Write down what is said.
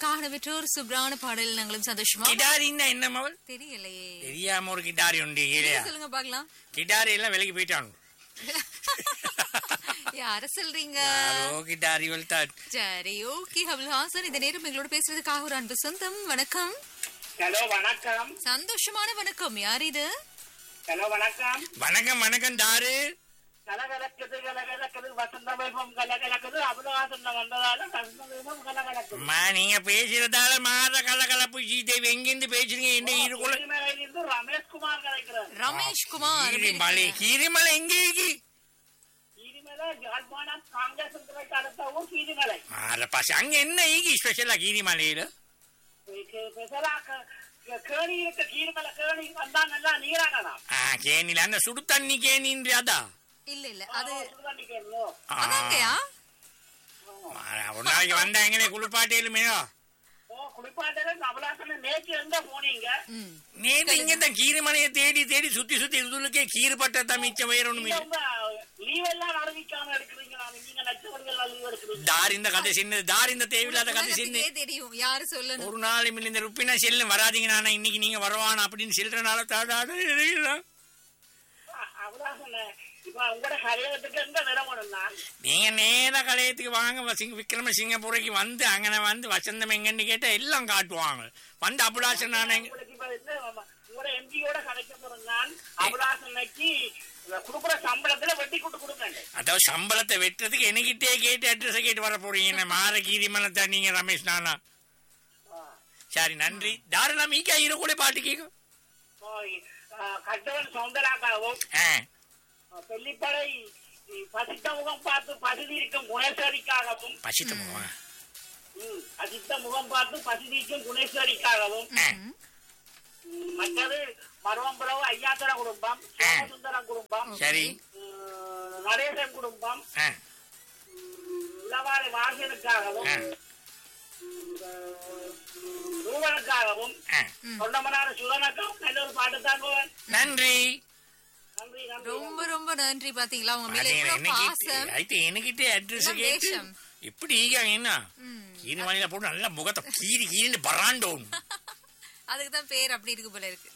உங்களுக்காக பெற்ற ஒரு சூப்பரான பாடல் நாங்களும் சந்தோஷமா கிடாரின்னா என்ன மவள் தெரியலையே தெரியாம ஒரு கிட்டாரி உண்டு இல்லையா சொல்லுங்க பாக்கலாம் கிட்டாரி எல்லாம் விலைக்கு போயிட்டாங்க யார சொல்றீங்க யாரோ கிட்டாரி வல்தா சரி ஓகே கபில் ஹாசன் இந்த நேரம் எங்களோட பேசுறதுக்காக ஒரு அன்பு சொந்தம் வணக்கம் ஹலோ வணக்கம் சந்தோஷமான வணக்கம் யார் இது ஹலோ வணக்கம் வணக்கம் வணக்கம் தாரு கலகலக்குது கலகலக்குது வசந்த வைபம் கலகலக்குது அபுலவாசன் வந்ததால வசந்த வைபம் கலகலக்குது அம்மா நீங்க பேசுறதால மாத கலகலப்பு சீதேவி எங்கிருந்து பேசுறீங்க என்ன இருகுல இருந்து ரமேஷ்குமார் கிடைக்கிறார் ரமேஷ் குமார் எப்படி கீரிமலை இருக்கீங்க? கீரிமலை எங்க இருக்கு கீரிமலை யாழ்ப்பாணம் காங்கிரஸ் துறைக்கு அடுத்த ஊர் கீரிமலை மாற பாச அங்க என்ன ஈகி ஸ்பெஷலா கீரிமலையில ஸ்பெஷலா கேணி இருக்க கீரிமலை கேணி வந்தா நல்லா நீராடலாம் ஆ கேணில அந்த சுடு தண்ணி கேணின்ற அதா இல்ல இல்ல அது சுடுதண்ணி கேணியோ ஆ. அதாங்கயா மாற, ஒரு நாளைக்கு வந்தா எங்களே குளிப்பாட்டியலுமே ஓ குளிப்பாட்டல அபுலாசன் நேற்று எங்க போனீங்க ம். நேத்து இங்க இந்த கீரிமலையை தேடி தேடி சுத்தி சுத்தி இதுலக்கே கீறு பட்டத்தை மிச்சம் வேற ஒண்ணும் நீங்க இல்லை உங்க லீவ் எல்லாம் அறிவிக்காம எடுக்கிறீங்களா நீங்க நச்சவர்கள் லீவ் எடுக்கிறீங்க தார் இந்த கதை சின்னது தார் இந்த தேவையில்லாத கதை சின்ன உலகத்துக்கே தெரியும் யாரு சொல்லணும் ஒரு நாள் இம்மில் இந்த ருப்பினா செல்லும் வராதீங்க நானா இன்னைக்கு நீங்க வருவானா அப்படின்னு சொல்றனால தாடாடு அபுலாசன் இப்ப உங்களோட கலையத்துக்கு எங்க நிறமணும்னா நீங்க நேரா கலையத்துக்கு வாங்க வசிங்க விக்ரம சிங்கப்பூரைக்கு வந்து அங்கன வந்து வசந்தம் எங்கன்னு கேட்டா எல்லாம் காட்டுவாங்க வந்து அபுலாசன் நான் எங்க உங்களுக்கு இப்ப வந்து உங்களோட எம்பியோட கலைக்க போறேன் நான் அபுலாசனைக்கு கொடுக்குற சம்பளத்துல வெட்டி கூட்டு கொடுங்க அதாவது சம்பளத்தை வெட்டுறதுக்கு என்கிட்டே கேட்டு அட்ரஸ் கேட்டு வர போறீங்க என்ன மாற கீரிமலத்தா நீங்க ரமேஷ் நானா சரி நன்றி தாராளம் மீக்கா ஹீரோ கூட பாட்டு கேட்கும் கட்டவன் சௌந்தராக்காகவும் ஆ, வெள்ளிப்படை பசித்த முகம் பார்த்து பசிதி இருக்கும் குணேஸ்வரிக்காகவும் பசித்த முகம் ம், பசித்த முகம் பார்த்து பசிதிக்கும் குணேஸ்வரிக்காகவும் ஆ, ம். ம், மற்றது மருவம்புறவு ஐயாத்தர குடும்பம் சோமசுந்தரம் குடும்பம் சரி ம், நடேசன் குடும்பம் ஆ, இளவாறு வாசனுக்காகவும் ஆ, ரூபனுக்காகவும் ஆ. தொண்டமனார சுதனுக்கும் நல்ல ஒரு பாட்டு தாங்குவேன் நன்றி நன்றி நன்றி ரொம்ப ரொம்ப நன்றி பாத்தீங்களா உங்க மேல அது எவ்வளவு என்கிட்ட- பாசம் அது என்கிட்ட அட்ரஸ் எல்லாம் கேட்டு வேஷம். இப்படி ஈகாங்க என்ன ம். கீரி மலையில போட்டு நல்லா முகத்தை கீறி கீரின்னு பராண்டோம் அதுக்கு தான் பேர் அப்படி இருக்கு போல இருக்கு